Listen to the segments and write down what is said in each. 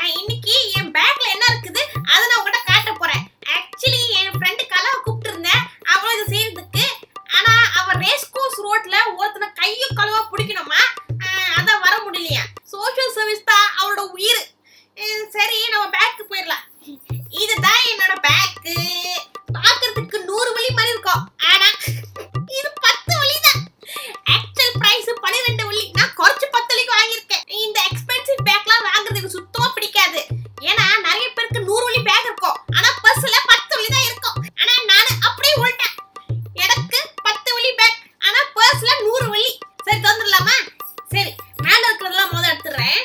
அஹ் இன்னைக்கு என் பேக்ல என்ன இருக்குது அதை நான் உங்ககிட்ட காட்ட போறேன் ஆக்சுவலி என் ஃப்ரெண்டு கலாவை கூப்பிட்டு இருந்தேன் அவளும் இதை செய்யறதுக்கு ஆனா அவ ரேஸ் கோர்ஸ் ரோட்ல ஒருத்தனை கையும் கழுவா பிடிக்கணுமா அஹ் அதான் வர முடியலையா சோஷியல் சர்வீஸ் தான் அவளோட உயிர் அஹ் சரி நம்ம பேக்கு போயிடலாம் இதுதான் என்னோட பேக்கு பார்க்கிறதுக்கு நூறு வழி மாதிரி இருக்கும் ஆனா இது பத்து வழி தான் ஆக்சுவல் பிரைஸ் பன்னிரெண்டு வழி நான் குறைச்சு பத்து வழிக்கு வாங்கியிருக்கேன் இந்த எக்ஸ்பென்சிவ் பேக்லாம் வாங்குறது எனக்கு சுத்தமா பிடிக்காது ஏன்னா நிறைய பேருக்கு நூறு வழி பேக் இருக்கும் ஆனா பர்ஸ்ல பத்து வழி தான் இருக்கும் ஆனா நான் அப்படியே உள்ட்டேன் எனக்கு பத்து வழி பேக் ஆனா பர்ஸ்ல நூறு வழி சரி தந்துடலாமா சரி மேல இருக்கிறதெல்லாம் முதல்ல எடுத்துடுறேன்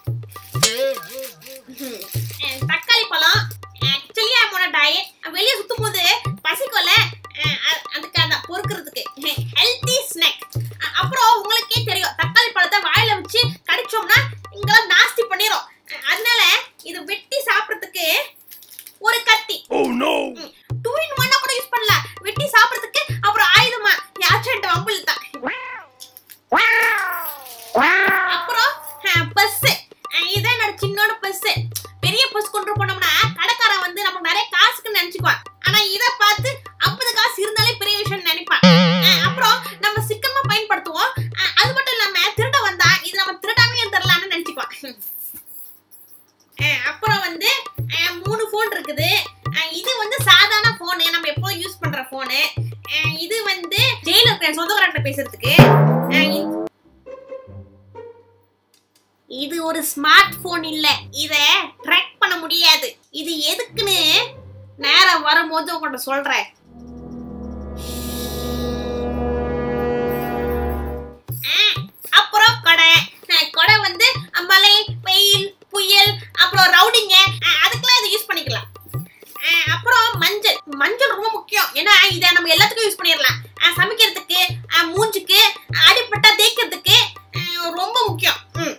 அஹ் தக்காளி பழம் ஆக்சுவலி அவனோட டயட் வெளியே சுத்தும் போது பசிக்கும்ல அஹ் அ- அதுக்கு அந்த பொறுக்கிறதுக்கு ஹெல்த்தி ஸ்நாக் அப்புறம் உங்களுக்கே தெரியும் தக்காளி பழத்தை வாயில வச்சு கடிச்சோம்னா இங்கெல்லாம் நாஸ்தி பண்ணிரும் அஹ் அதனால இது வெட்டி சாப்பிடுறதுக்கு ஒரு கத்தி Oh no! டூ இன் ஒன்னா கூட யூஸ் பண்ணலாம் வெட்டி சாப்பிடுறதுக்கு அப்புறம் ஆயுதமா யாச்சும் என்கிட்ட வம்பில் தான் அப்புறம் பஸ் இதான் என்னோட சின்னோட பஸ் பெரிய பஸ் கொண்டு போனோம்னா கடைக்காரன் வந்து நமக்கு நிறைய காசுக்கு நினைச்சுக்குவான் ஆனா இத பார்த்து ஐம்பது காசு இருந்தாலே பெரிய விஷயம் நினைப்பான் அஹ் அப்புறம் நம்ம சிக்கனமா பயன்படுத்துவோம் அஹ் அது மட்டும் இல்லாம திருட வந்தா இது நம்ம திருடாமே தரலாம்னு நினைச்சுக்குவான் அஹ் அப்புறம் வந்து அஹ் மூணு ஃபோன் இருக்குது அஹ் இது வந்து சாதாரண ஃபோனு நம்ம எப்போதும் யூஸ் பண்ற ஃபோனு இது வந்து ஜெயில இருக்கிற சொந்தக்காரர்கிட்ட பேசுறதுக்கு அஹ் இ- இது ஒரு ஸ்மார்ட் போன் இல்ல இத ட்ராக் பண்ண முடியாது இது எதுக்குன்னு நேரம் வரும்போது உங்கள்ட்ட சொல்றேன் ஆ, அப்புறம் கொடை அஹ், கொடை வந்து மழை வெயில் புயல் அப்புறம் ரவுடிங்க அஹ், அதுக்கெல்லாம் இதை யூஸ் பண்ணிக்கலாம் அஹ், அப்புறம் மஞ்சள் மஞ்சள் ரொம்ப முக்கியம் ஏன்னா இதை நம்ம எல்லாத்துக்கும் யூஸ் பண்ணிடலாம் அஹ், சமைக்கிறதுக்கு அஹ், மூஞ்சுக்கு அடிப்பட்டா தேய்க்கிறதுக்கு அஹ், ரொம்ப முக்கியம் ம்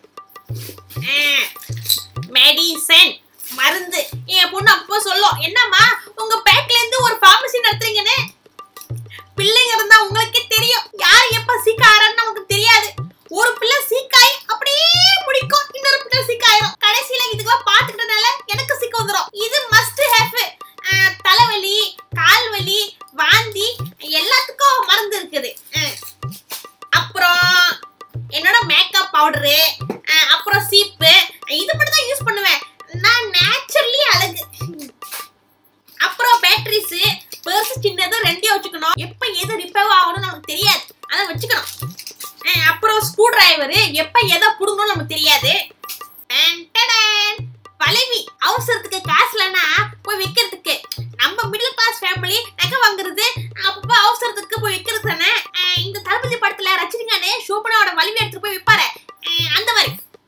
மெடிசன் மருந்து என் பொண்ணு அப்போ சொல்லும் என்னம்மா உங்க பேக்ல இருந்து ஒரு பார்மசி நடத்துறீங்கன்னு பிள்ளைங்க இருந்தா உங்களுக்கே தெரியும் யார் எப்ப சீக்காரன்னு நமக்கு தெரியாது ஒரு பிள்ளை சீக்காய் அப்படியே முடிக்கும் இன்னொரு பிள்ளை சீக்காயிரும் கடைசியில இதுக்கெல்லாம் பாத்துக்கிட்டனால எனக்கு சீக்க வந்துரும் இது மஸ்ட் ஹேவ் தலைவலி கால் வலி வாந்தி எல்லாத்துக்கும் மருந்து இருக்குது அஹ். அப்புறம் என்னோட மேக்கப் பவுடரு அப்புறம் சீப்பு இது மட்டும் தான் யூஸ் பண்ணுவேன் நான் நேச்சுரலி அழகு அப்புறம் பேட்டரிஸ் பெருசு சின்னதும் ரெண்டையும் வச்சுக்கணும் எப்ப எது ரிப்பேர் ஆகணும்னு நமக்கு தெரியாது அதை வச்சுக்கணும் அஹ் அப்புறம் ஸ்க்ரூ டிரைவர் எப்ப எதை புடுங்கணும்னு நமக்கு தெரியாது டன் டடன். பழவி அவசரத்துக்கு காசு இல்லைன்னா போய் வைக்கிறதுக்கு நம்ம மிடில் கிளாஸ் ஃபேமிலி நகை வாங்குறது அப்பப்போ அவசரத்துக்கு போய் வைக்கிறது தானே அஹ் இந்த தளபதி படத்துல ரஜினிகானே சோபனாவோட வலிமை எடுத்துட்டு போய் விற்பாரு அந்த மாதிரி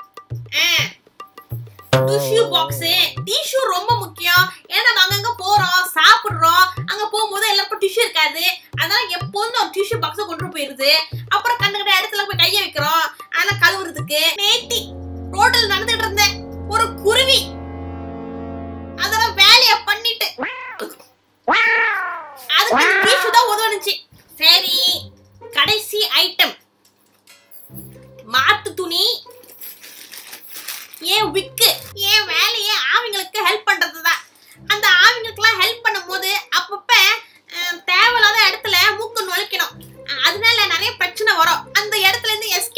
டிஷ்யூ பாக்ஸ் டிஷ்யூ ரொம்ப முக்கியம் ஏன்னா நம்ம அங்கங்க போறோம் சாப்பிடுறோம் அங்க போகும்போது எல்லாருக்கும் டிஷ்யூ இருக்காது அதனால எப்போதும் ஒரு டிஷ்யூ பாக்ஸை கொண்டு போயிருது அப்புறம் கண்ணுக்கிட்ட இடத்துல போய் கையை வைக்கிறோம் அதெல்லாம் கழுவுறதுக்கு நேத்தி ரோட்டில் நடந்துட்டு இருந்தேன் ஒரு குருவி அதெல்லாம் வேலைய பண்ணிட்டு அதுக்கு டிஷ்யூ தான் உதவுனுச்சு சரி கடைசி ஐட்டம் மாத்து துணி ஏன் விக்கு ஏன் வேலையே ஆவிங்களுக்கு ஹெல்ப் பண்றது தான் அந்த ஆவிங்களுக்குலாம் ஹெல்ப் பண்ணும்போது அப்பப்ப அஹ், தேவையில்லாத இடத்துல மூக்கு நுழைக்கணும் அஹ், அதனால நிறைய பிரச்சனை வரும் அந்த இடத்துல இருந்து எஸ்கேப்